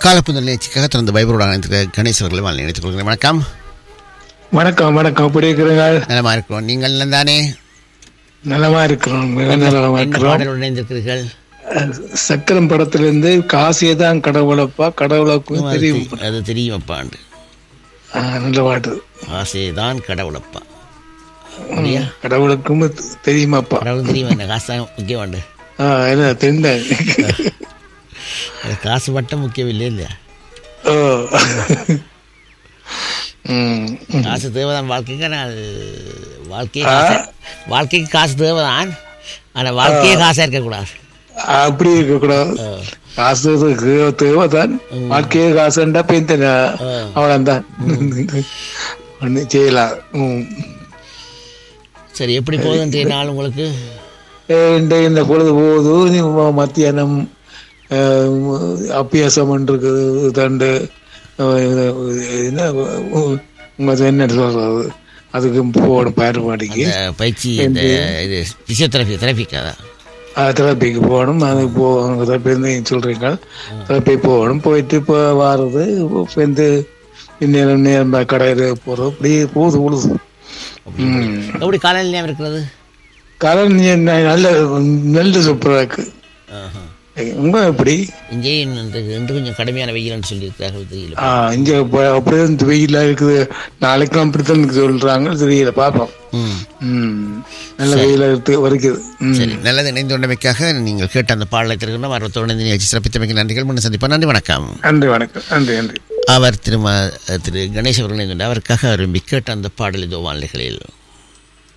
காலப்புதல் நிகழ்ச்சிக்காக திறந்த பைபரோட அனைத்து கணேசவர்களை வாழ் நினைத்துக் கொள்கிறேன் வணக்கம் வணக்கம் வணக்கம் எப்படி இருக்கிறீங்க நலமா இருக்கிறோம் நீங்கள் நலந்தானே நலமா இருக்கிறோம் மிக நலமா என்ன இருக்கிறோம் பாடலுடன் இணைந்திருக்கிறீர்கள் அஹ், சக்கரம் படத்திலிருந்து காசியே தான் கடவுளப்பா கடவுளுக்கும் தெரியும் அது தெரியும் அப்பாண்டு அஹ், நல்ல பாட்டு ஆசைதான் கடவுளப்பா அப்படியா கடவுளுக்கும் தெரியுமாப்பா கடவுள் தெரியும் என்ன காசு தான் முக்கியம் வேண்டு ஆஹ், என்ன தெரிந்தேன் அது காசு மட்டும் முக்கியம் இல்லை இல்லையா ஓ. ம், ம். காசு தேவைதான் வாழ்க்கைக்கு ஆனால் வாழ்க்கையே காசு வாழ்க்கைக்கு காசு தேவைதான் ஆனால் வாழ்க்கையே காசாக இருக்கக்கூடாது அப்படி இருக்கக்கூடாது காசு இருக்கு, தேவைதான் வாழ்க்கையே காசுண்டா பெய்ந்த அவ்வளவுதான் ஒண்ணு செய்யலாம் ம். சரி எப்படி போகுது இன்றைய நாள் உங்களுக்கு இந்த இந்த பொழுது போகுது நீ ம- மத்தியானம் அஹ், அபியாசம் இருக்குது தண்டு அஹ், என்ன உ- உங்க என்ன சொல்றது அதுக்கு போகணும் பாடுபாடிக்கு இந்த பயிற்சி இந்த இது பிசியோதெரபி தெரபிக்காதா தெரப்பிக்கு போகணும் அது போவாங்க தெரப்பி இருந்து சொல்றீங்க தெரப்பி போகணும் போயிட்டு இப்போ வாரது இப்போ வந்து நேரம் நேரம் கடையில் போகிறது இப்படி போகுது உழுது ம் எப்படி காலையில் நேரம் இருக்கிறது கரண் நல்ல நல்ல சூப்பராக இருக்கு ஆஹா. உங்க எப்படி இங்கேயும் இந்த இன்று கொஞ்சம் கடுமையான வெயில்னு சொல்லியிருக்கார்கள் தெரியல ஆ, இங்க இப்ப அப்படியே இந்த வெயிலா இருக்குது நாளைக்கும் அப்படித்தான் இருக்கு சொல்றாங்க தெரியல பாப்போம் ம் ம் நல்ல வெயிலா இருக்கு வரைக்குது ம். சரி நல்லது இணைந்துள்ளமைக்காக நீங்கள் கேட்ட அந்த பாடலை திருக்கணும் ஆர்வத்தோடு இந்த நிகழ்ச்சி சிறப்பித்தமைக்கு நன்றிகள் முன்ன சந்திப்போம் நன்றி வணக்கம் நன்றி வணக்கம் நன்றி நன்றி அவர் திரும திரு கணேஷ் அவர்கள் இணைந்துள்ளார். அவருக்காக விரும்பி கேட்ட அந்த பாடல் இதோ வானிலைகளில்